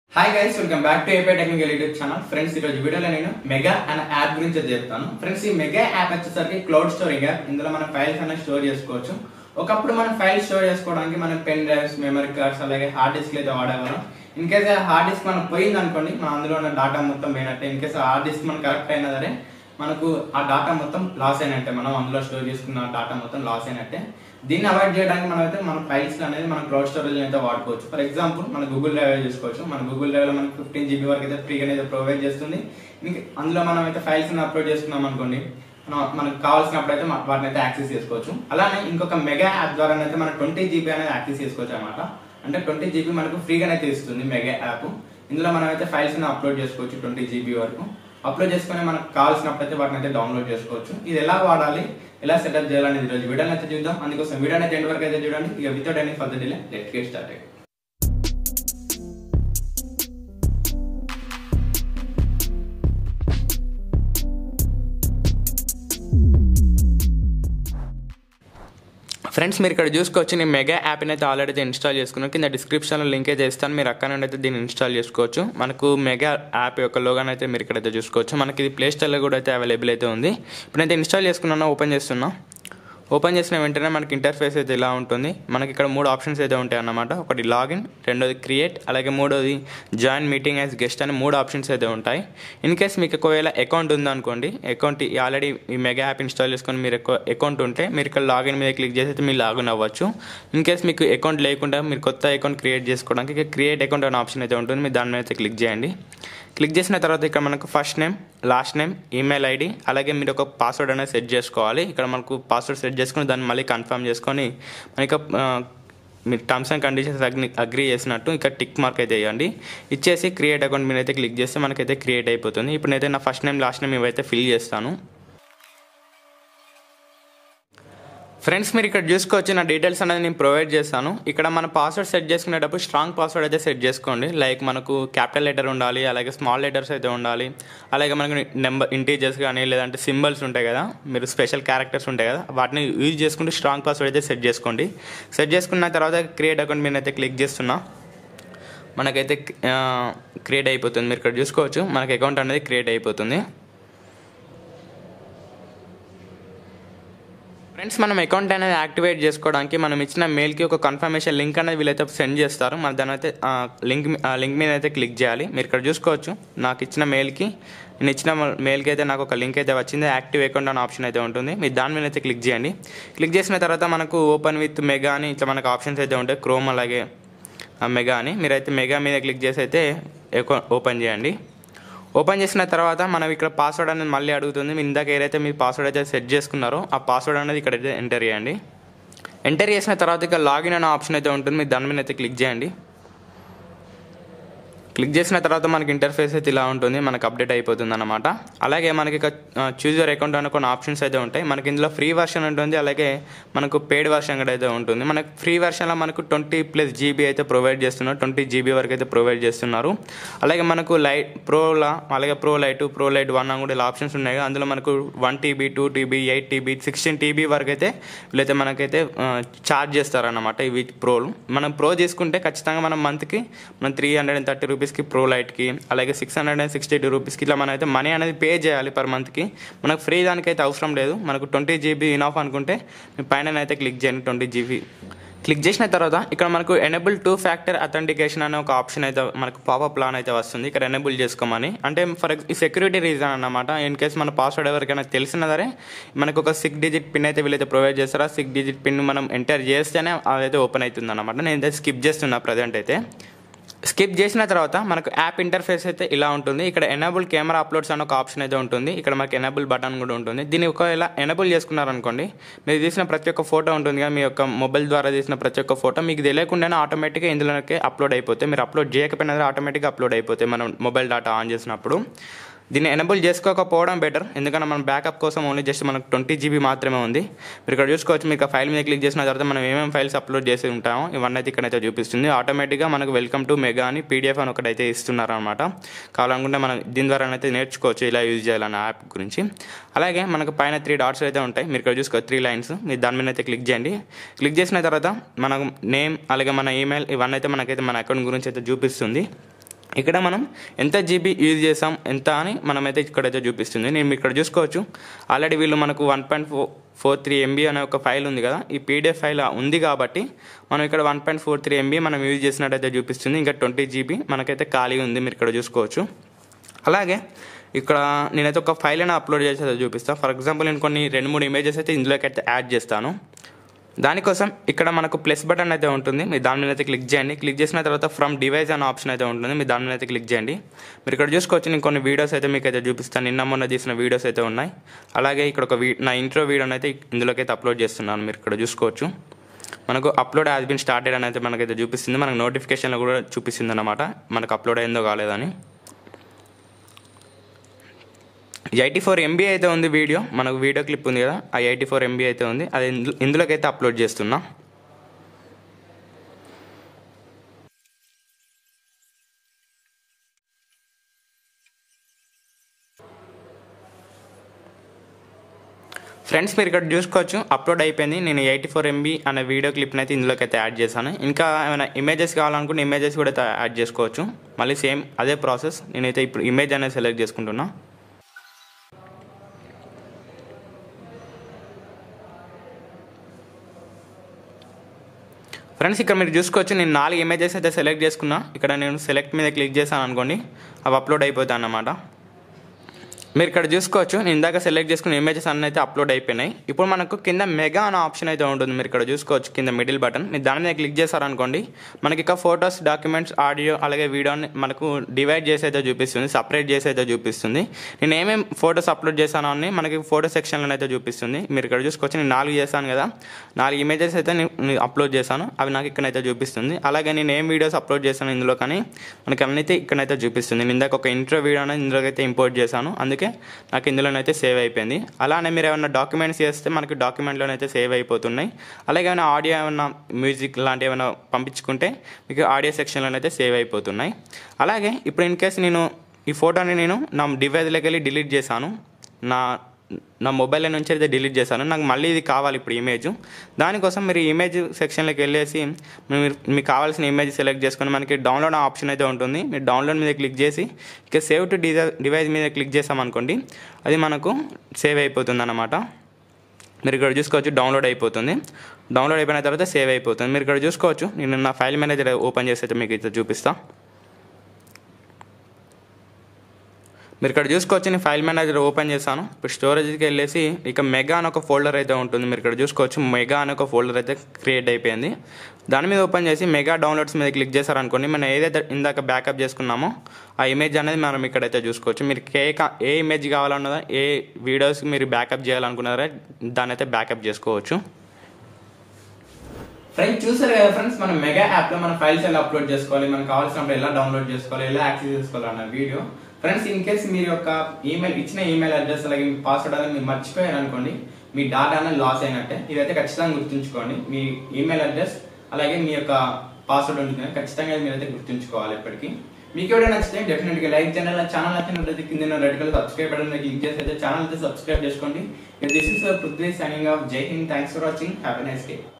hi guys welcome back to AP technical YouTube channel friends ఈ రోజు వీడియోలో నేను మెగా అనే యాప్ గురించి అయితే చెప్తాను ఫ్రెండ్స్ ఈ మెగా యాప్ వచ్చేసరికి క్లౌడ్ స్టోరింగ్ యాప్ ఇందులో మనం ఫైల్స్ అనేది స్టోర్ చేసుకోవచ్చు ఒకప్పుడు మనం ఫైల్స్ స్టోర్ చేసుకోవడానికి మనం పెన్ డ్రైవ్స్ మెమరీ కార్డ్స్ అలాగే హార్డ్ డిస్క్ అయితే వాడేవాళ్ళం ఇన్ కేస్ హార్డ్ డిస్క్ మనం పోయింది అనుకోండి మన అందులో ఉన్న డాటా మొత్తం పోయినట్టే ఇన్ కేస్ హార్డ్ డిస్క్ మనం కరెక్ట్ అయినా సరే మనకు ఆ డాటా మొత్తం లాస్ అయినట్టే మనం అందులో స్టోర్ చేసుకున్న డాటా మొత్తం లాస్ అయినట్టే దీన్ని అవాయిడ్ చేయడానికి మనం అయితే మన ఫైల్స్ అనేది మనం క్లౌడ్ స్టోరేజ్ అయితే వాడుకోవచ్చు ఫర్ ఎగ్జాంపుల్ మన గూగుల్ డ్రైవ్ చూసుకోవచ్చు మన గూగుల్ డ్రైవ్ లో మనకి ఫిఫ్టీన్ జీబీ వరకు అయితే ఫ్రీగా అయితే ప్రొవైడ్ చేస్తుంది ఇంకా అందులో మనం అయితే ఫైల్స్ అప్లోడ్ చేసుకున్నాం అనుకోండి మనం మనకు కావాల్సినప్పుడు అయితే మ- వాటిని అయితే యాక్సెస్ చేసుకోవచ్చు అలానే ఇంకొక మెగా యాప్ ద్వారా అయితే మనం ట్వంటీ జీబీ అనేది యాక్సెస్ చేసుకోవచ్చు అనమాట అంటే ట్వంటీ జీబీ మనకు ఫ్రీగానైతే ఇస్తుంది మెగా యాప్ ఇందులో మనం అయితే ఫైల్స్ అప్లోడ్ చేసుకోవచ్చు ట్వంటీ జీబీ వరకు అప్లోడ్ చేసుకుని మనకు కావాల్సినప్పుడు అయితే వాటిని అయితే డౌన్లోడ్ చేసుకోవచ్చు ఇది ఎలా వాడాలి ఎలా సెటప్ చేయాలనేది ఈరోజు వీడియోని అయితే చూద్దాం అందుకోసం వీడియోని అయితే ఎండ్ వరకు అయితే చూడండి ఇక without any further delay let get start friends మీరు ఇక్కడ చూసుకోవచ్చు నేను మెగా యాప్ని అయితే ఆల్రెడీ అయితే ఇన్స్టాల్ చేసుకున్నాను కింద డిస్క్రిప్షన్లో లింక్ అయితే ఇస్తాను మీరు అక్కడ నుండి అయితే దీన్ని ఇన్స్టాల్ చేసుకోవచ్చు మనకు మెగా యాప్ యొక్క లోగాన్ అయితే మీరు ఇక్కడైతే చూసుకోవచ్చు మనకి ఇది ప్లే స్టోర్లో కూడా అయితే అవైలబుల్ అయితే ఉంది ఇప్పుడైతే ఇన్స్టాల్ చేసుకున్నాను ఓపెన్ చేస్తున్నా ఓపెన్ చేసిన వెంటనే మనకి ఇంటర్ఫేస్ అయితే ఇలా ఉంటుంది మనకి ఇక్కడ మూడు ఆప్షన్స్ అయితే ఉంటాయి అన్నమాట ఒకటి లాగిన్ రెండోది క్రియేట్ అలాగే మూడోది జాయిన్ మీటింగ్ యాజ్ గెస్ట్ అని మూడు ఆప్షన్స్ అయితే ఉంటాయి ఇన్ కేస్ మీకు ఒకవేళ అకౌంట్ ఉందనుకోండి అకౌంట్ ఆల్రెడీ ఈ మెగా యాప్ ఇన్స్టాల్ చేసుకొని మీరు అకౌంట్ ఉంటే మీరు ఇక్కడ లాగిన్ మీద క్లిక్ చేసి అయితే మీరు లాగిన్ అవ్వచ్చు ఇన్ కేస్ మీకు అకౌంట్ లేకుండా మీరు కొత్త అకౌంట్ క్రియేట్ చేసుకోవడానికి ఇక క్రియేట్ అకౌంట్ అనే ఆప్షన్ అయితే ఉంటుంది మీరు దాని మీద అయితే క్లిక్ చేయండి క్లిక్ చేసిన తర్వాత ఇక్కడ మనకు first name last name email ID అలాగే మీరు ఒక పాస్వర్డ్ అనేది సెట్ చేసుకోవాలి ఇక్కడ మనకు పాస్వర్డ్ సెట్ చేసుకొని దాన్ని మళ్ళీ కన్ఫర్మ్ చేసుకొని మనకి ఆ, మీరు terms and conditions agree agree చేసినట్టు ఇక్కడ టిక్ మార్క్ అయితే వేయండి ఇచ్చేసి క్రియేట్ అకౌంట్ మీద అయితే క్లిక్ చేస్తే మనకైతే క్రియేట్ అయిపోతుంది ఇప్పుడు నేనైతే నా ఫస్ట్ నేమ్ లాస్ట్ నేమ్ ఇవైతే ఫిల్ చేస్తాను ఫ్రెండ్స్ మీరు ఇక్కడ చూసుకోవచ్చు నా డీటెయిల్స్ అనేది నేను ప్రొవైడ్ చేస్తాను ఇక్కడ మన పాస్వర్డ్ సెట్ చేసుకునేటప్పుడు స్ట్రాంగ్ పాస్వర్డ్ అయితే సెట్ చేసుకోండి లైక్ మనకు క్యాపిటల్ లెటర్ ఉండాలి అలాగే స్మాల్ లెటర్స్ అయితే ఉండాలి అలాగే మనకు నెంబర్ ఇంటీజర్స్ కానీ లేదంటే సింబల్స్ ఉంటాయి కదా మీరు స్పెషల్ క్యారెక్టర్స్ ఉంటాయి కదా వాటిని యూజ్ చేసుకుంటూ స్ట్రాంగ్ పాస్వర్డ్ అయితే సెట్ చేసుకోండి సెట్ చేసుకున్న తర్వాత క్రియేట్ అకౌంట్ మీద అయితే క్లిక్ చేస్తున్నా మనకైతే క్రియేట్ అయిపోతుంది మీరు ఇక్కడ చూసుకోవచ్చు మనకి అకౌంట్ అనేది క్రియేట్ అయిపోతుంది ఫ్రెండ్స్ మనం అకౌంట్ అనేది యాక్టివేట్ చేసుకోవడానికి మనం ఇచ్చిన మెయిల్కి ఒక కన్ఫర్మేషన్ లింక్ అనేది వీళ్ళైతే సెండ్ చేస్తారు మన దాని అయితే లింక్ లింక్ మీద అయితే క్లిక్ చేయాలి మీరు ఇక్కడ చూసుకోవచ్చు నాకు ఇచ్చిన మెయిల్కి నేను ఇచ్చిన మెయిల్కి అయితే నాకు ఒక లింక్ అయితే వచ్చింది యాక్టివ్ అకౌంట్ అనే ఆప్షన్ అయితే ఉంటుంది మీరు దాని మీద అయితే క్లిక్ చేయండి క్లిక్ చేసిన తర్వాత మనకు ఓపెన్ విత్ మెగా అని ఇట్లా మనకు ఆప్షన్స్ అయితే ఉంటాయి క్రోమ్ అలాగే ఆ మెగా అని మీరైతే మెగా మీద క్లిక్ చేసి అయితే అకౌంట్ ఓపెన్ చేయండి ఓపెన్ చేసిన తర్వాత మనం ఇక్కడ పాస్వర్డ్ అనేది మళ్ళీ అడుగుతుంది మీరు ఇందాక ఏదైతే మీ పాస్వర్డ్ అయితే సెట్ చేసుకున్నారో ఆ పాస్వర్డ్ అనేది ఇక్కడ అయితే ఎంటర్ చేయండి ఎంటర్ చేసిన తర్వాత ఇక లాగిన్ అనే ఆప్షన్ అయితే ఉంటుంది మీరు దాని మీద అయితే క్లిక్ చేయండి క్లిక్ చేసిన తర్వాత మనకి ఇంటర్ఫేస్ అయితే ఇలా ఉంటుంది మనకి అప్డేట్ అయిపోతుంది అనమాట అలాగే మనకి ఇక చూజ్ యువర్ అకౌంట్ అనే కొన్ని ఆప్షన్స్ అయితే ఉంటాయి మనకి ఇందులో ఫ్రీ వర్షన్ ఉంటుంది అలాగే మనకు పెయిడ్ వర్షన్ కూడా అయితే ఉంటుంది మనకి ఫ్రీ వర్షన్లో మనకు ట్వంటీ ప్లస్ జీబీ అయితే ప్రొవైడ్ చేస్తున్నారు ట్వంటీ జీబీ వరకు అయితే ప్రొవైడ్ చేస్తున్నారు అలాగే మనకు లైట్ ప్రోలా అలాగే pro lite pro lite one అని కూడా ఇలా ఆప్షన్స్ ఉన్నాయి కదా అందులో మనకు one TB two TB eight TB sixteen TB వరకు అయితే వీళ్ళైతే మనకైతే ఛార్జ్ చేస్తారన్నమాట ఇవి ప్రోలు మనం ప్రో తీసుకుంటే ఖచ్చితంగా మనం మంత్కి మనం త్రీ హండ్రెడ్ అండ్ థర్టీ రూపీస్కి ప్రో లైట్కి అలాగే six hundred and sixty two రూపీస్కి ఇట్లా మనం అయితే మనీ అనేది పే చేయాలి పర్ మంత్కి మనకు ఫ్రీ దానికైతే అవసరం లేదు మనకు ట్వంటీ జీబీ ఇన్ఆఫ్ అనుకుంటే మీ పైన అయితే క్లిక్ చేయండి ట్వంటీ జీబీ క్లిక్ చేసిన తర్వాత ఇక్కడ మనకు ఎనేబుల్ టూ ఫ్యాక్టర్ అథెంటికేషన్ అనే ఒక ఆప్షన్ అయితే మనకు పాపప్ ప్లాన్ అయితే వస్తుంది ఇక్కడ ఎనేబుల్ చేసుకోమని అంటే ఫర్ ఈ సెక్యూరిటీ రీజన్ అన్నమాట ఇన్ కేస్ మన పాస్వర్డ్ ఎవరికైనా తెలిసిన సరే మనకు ఒక సిక్స్ డిజిట్ పిన్ అయితే వీళ్ళైతే ప్రొవైడ్ చేస్తారా సిక్స్ డిజిట్ పిన్ మనం ఎంటర్ చేస్తేనే అదైతే ఓపెన్ అవుతుంది అనమాట నేను అయితే స్కిప్ చేస్తున్నా ప్రజెంట్ అయితే స్కిప్ చేసిన తర్వాత మనకు యాప్ ఇంటర్ఫేస్ అయితే ఇలా ఉంటుంది ఇక్కడ ఎనేబుల్ కెమెరా అప్లోడ్స్ అని ఒక ఆప్షన్ అయితే ఉంటుంది ఇక్కడ మనకి ఎనేబుల్ బటన్ కూడా ఉంటుంది దీన్ని ఒకవేళ ఎనేబుల్ చేసుకున్నారనుకోండి మీరు తీసిన ప్రతి ఒక్క ఫోటో ఉంటుంది కదా మీ యొక్క మొబైల్ ద్వారా తీసిన ప్రతి ఒక్క ఫోటో మీకు తెలియకుండానే ఆటోమేటిక్గా ఇందులోకి అప్లోడ్ అయిపోతాయి మీరు అప్లోడ్ చేయకపోయినా ఆటోమేటిక్గా అప్లోడ్ అయిపోతాయి మనం మొబైల్ డేటా ఆన్ చేసినప్పుడు దీన్ని ఎనేబుల్ చేసుకోకపోవడం బెటర్ ఎందుకంటే మనం బ్యాకప్ కోసం ఓన్లీ జస్ట్ మనకు ట్వంటీ జీబీ మాత్రమే ఉంది మీరు ఇక్కడ చూసుకోవచ్చు మీకు ఫైల్ మీద క్లిక్ చేసిన తర్వాత మనం ఏమేమి ఫైల్స్ అప్లోడ్ చేసి ఉంటామో ఇవన్నీ అయితే ఇక్కడైతే చూపిస్తుంది ఆటోమేటిక్గా మనకు వెల్కమ్ టు మెగా అని పీడిఎఫ్ అని ఒకటైతే ఇస్తున్నారు అనమాట కావాలనుకుంటే మనం దీని ద్వారా అయితే నేర్చుకోవచ్చు ఇలా యూజ్ చేయాలన్న యాప్ గురించి అలాగే మనకు పైన త్రీ డాట్స్ అయితే ఉంటాయి మీరు ఇక్కడ చూసుకోవచ్చు త్రీ లైన్స్ మీరు దాని మీద అయితే క్లిక్ చేయండి క్లిక్ చేసిన తర్వాత మనకు నేమ్ అలాగే మన ఈమెయిల్ ఇవన్నీ అయితే మనకైతే మన అకౌంట్ గురించి అయితే చూపిస్తుంది ఇక్కడ మనం ఎంత జీబీ యూజ్ చేసాం ఎంత అని మనమైతే ఇక్కడైతే చూపిస్తుంది నేను ఇక్కడ చూసుకోవచ్చు ఆల్రెడీ వీళ్ళు మనకు one point four four three MB అనే ఒక ఫైల్ ఉంది కదా ఈ పీడిఎఫ్ ఫైల్ ఉంది కాబట్టి మనం ఇక్కడ one point four three MB మనం యూజ్ చేసినట్టయితే చూపిస్తుంది ఇంకా ట్వంటీ జీబీ మనకైతే ఖాళీ ఉంది మీరు ఇక్కడ చూసుకోవచ్చు అలాగే ఇక్కడ నేనైతే ఒక ఫైల్ అయినా అప్లోడ్ చేసి అయితే చూపిస్తాను ఫర్ ఎగ్జాంపుల్ నేను కొన్ని రెండు మూడు ఇమేజెస్ అయితే ఇందులోకి అయితే యాడ్ చేస్తాను దానికోసం ఇక్కడ మనకు ప్లస్ బటన్ అయితే ఉంటుంది మీరు దాని మీద అయితే క్లిక్ చేయండి క్లిక్ చేసిన తర్వాత ఫ్రమ్ డివైస్ అనే ఆప్షన్ అయితే ఉంటుంది మీరు దాని మీద అయితే క్లిక్ చేయండి మీరు ఇక్కడ చూసుకోవచ్చు నేను కొన్ని వీడియోస్ అయితే మీకు అయితే చూపిస్తాను నిన్న మొన్న తీసిన వీడియోస్ అయితే ఉన్నాయి అలాగే ఇక్కడ ఒక వీ నా ఇంట్రో వీడియోని అయితే ఇందులోకి అయితే అప్లోడ్ చేస్తున్నాను మీరు ఇక్కడ చూసుకోవచ్చు మనకు అప్లోడ్ హ్యాస్ బిన్ స్టార్టెడ్ అని అయితే మనకైతే చూపిస్తుంది మనకు నోటిఫికేషన్లో కూడా చూపిస్తుంది అనమాట మనకు అప్లోడ్ అయిందో కాలేదని ఎయిటీ ఫోర్ ఎంబీ అయితే ఉంది వీడియో మనకు వీడియో క్లిప్ ఉంది కదా ఆ ఎయిటీ ఫోర్ ఎంబీ అయితే ఉంది అది ఇందు- ఇందులోకి అయితే అప్లోడ్ చేస్తున్నా ఫ్రెండ్స్ మీరు ఇక్కడ చూసుకోవచ్చు అప్లోడ్ అయిపోయింది నేను ఎయిటీ ఫోర్ ఎంబీ అనే వీడియో క్లిప్ని అయితే ఇందులోకి అయితే యాడ్ చేశాను ఇంకా ఏమైనా ఇమేజెస్ కావాలనుకుంటే ఇమేజెస్ కూడా అయితే యాడ్ చేసుకోవచ్చు మళ్ళీ సేమ్ అదే ప్రాసెస్ నేనైతే ఇప్పుడు ఇమేజ్ అనేది సెలెక్ట్ చేసుకుంటున్నా ఫ్రెండ్స్ ఇక్కడ మీరు చూసుకోవచ్చు నేను నాలుగు ఇమేజెస్ అయితే సెలెక్ట్ చేసుకున్నా ఇక్కడ నేను సెలెక్ట్ మీద క్లిక్ చేశాను అనుకోండి అవి అప్లోడ్ అయిపోతాయి అన్నమాట మీరు ఇక్కడ చూసుకోవచ్చు నేను ఇందాక సెలెక్ట్ చేసుకున్న ఇమేజెస్ అన్నీ అయితే అప్లోడ్ అయిపోయినాయి ఇప్పుడు మనకు కింద మెగా అనే ఆప్షన్ అయితే ఉంటుంది మీరు ఇక్కడ చూసుకోవచ్చు కింద మిడిల్ బటన్ మీరు దాని మీద క్లిక్ చేశారనుకోండి మనకి ఇక ఫొటోస్ డాక్యుమెంట్స్ ఆడియో అలాగే వీడియోని మనకు డివైడ్ చేసి అయితే చూపిస్తుంది సపరేట్ చేసి అయితే చూపిస్తుంది నేను ఏమేమి ఫొటోస్ అప్లోడ్ చేశానో అని మనకి ఫోటో సెక్షన్లో అయితే చూపిస్తుంది మీరు ఇక్కడ చూసుకోవచ్చు నేను నాలుగు చేశాను కదా నాలుగు ఇమేజెస్ అయితే నేను అప్లోడ్ చేశాను అవి నాకు ఇక్కడైతే చూపిస్తుంది అలాగే నేను ఏం వీడియోస్ అప్లోడ్ చేశాను ఇందులో కానీ మనకి అన్నైతే ఇక్కడైతే చూపిస్తుంది నేను ఇందాక ఒక ఇంట్రో వీడియో అనేది ఇందులోకి అయితే ఇంపోర్ట్ చేశాను అందుకే నాకు ఇందులోనైతే సేవ్ అయిపోయింది అలానే మీరు ఏమైనా డాక్యుమెంట్స్ చేస్తే మనకి డాక్యుమెంట్లోనైతే సేవ్ అయిపోతున్నాయి అలాగే ఏమైనా ఆడియో ఏమైనా మ్యూజిక్ లాంటివి ఏమైనా పంపించుకుంటే మీకు ఆడియో సెక్షన్లోనైతే సేవ్ అయిపోతున్నాయి అలాగే ఇప్పుడు ఇన్ కేస్ నేను ఈ ఫోటోని నేను నా డివైస్లోకి వెళ్ళి డిలీట్ చేశాను నా నా మొబైల్ నుంచి అయితే డిలీట్ చేశాను నాకు మళ్ళీ ఇది కావాలి ఇప్పుడు ఇమేజ్ దానికోసం మీరు ఇమేజ్ సెక్షన్లోకి వెళ్ళేసి మీరు మీకు కావాల్సిన ఇమేజ్ సెలెక్ట్ చేసుకొని మనకి డౌన్లోడ్ ఆప్షన్ అయితే ఉంటుంది మీరు డౌన్లోడ్ మీద క్లిక్ చేసి ఇక సేవ్ టు డివైస్ మీద క్లిక్ చేసామనుకోండి అది మనకు సేవ్ అయిపోతుంది అన్నమాట మీరు ఇక్కడ చూసుకోవచ్చు డౌన్లోడ్ అయిపోతుంది డౌన్లోడ్ అయిపోయిన తర్వాత సేవ్ అయిపోతుంది మీరు ఇక్కడ చూసుకోవచ్చు నేను నా ఫైల్ మేనేజర్ ఓపెన్ చేసి అయితే మీకు అయితే చూపిస్తాను మీరు ఇక్కడ చూసుకోవచ్చు నేను ఫైల్ మేనేజర్ ఓపెన్ చేశాను ఇప్పుడు స్టోరేజ్కి వెళ్ళేసి ఇక మెగా అని ఒక ఫోల్డర్ అయితే ఉంటుంది మీరు ఇక్కడ చూసుకోవచ్చు మెగా అని ఒక ఫోల్డర్ అయితే క్రియేట్ అయిపోయింది దాని మీద ఓపెన్ చేసి మెగా డౌన్లోడ్స్ మీద క్లిక్ చేశారనుకోండి మనం ఏదైతే ఇందాక బ్యాకప్ చేసుకున్నామో ఆ ఇమేజ్ అనేది మనం ఇక్కడైతే చూసుకోవచ్చు మీరు ఏ కా- ఏ ఇమేజ్ కావాలన్నదా ఏ వీడియోస్ మీరు బ్యాకప్ చేయాలనుకున్నారో దాన్ని అయితే బ్యాకప్ చేసుకోవచ్చు ఫ్రెండ్స్ చూసారు కదా ఫ్రెండ్స్ మనం మెగా యాప్ లో మన ఫైల్స్ ఎలా అప్లోడ్ చేసుకోవాలి మనకు కావాల్సినప్పుడు ఎలా డౌన్లోడ్ చేసుకోవాలి ఎలా యాక్సెస్ చేసుకోవాలి అన్న వీడియో ఫ్రెండ్స్ ఇన్ కేస్ మీరు యొక్క ఈమెయిల్ ఇచ్చిన ఈమెయిల్ అడ్రస్ అలాగే మీ పాస్వర్డ్ అనేది మీరు మర్చిపోయారు అనుకోండి మీ డాటా అనేది లాస్ అయినట్టే ఇదైతే ఖచ్చితంగా గుర్తుంచుకోండి మీ ఈమెయిల్ అడ్రస్ అలాగే మీ యొక్క పాస్వర్డ్ ఉంటుంది కదా, ఖచ్చితంగా ఇది మీరైతే గుర్తుంచుకోవాలి ఎప్పటికీ మీకు ఎవరైనా నచ్చితే డెఫినెట్ గా లైక్ చేయండి అలా ఛానల్ నచ్చినట్లయితే కింద red colour subscribe button click చేసి అయితే ఛానల్ అయితే సబ్స్క్రైబ్ చేసుకోండి this is Prithvi signing off Jai Hind thanks for watching happy nice day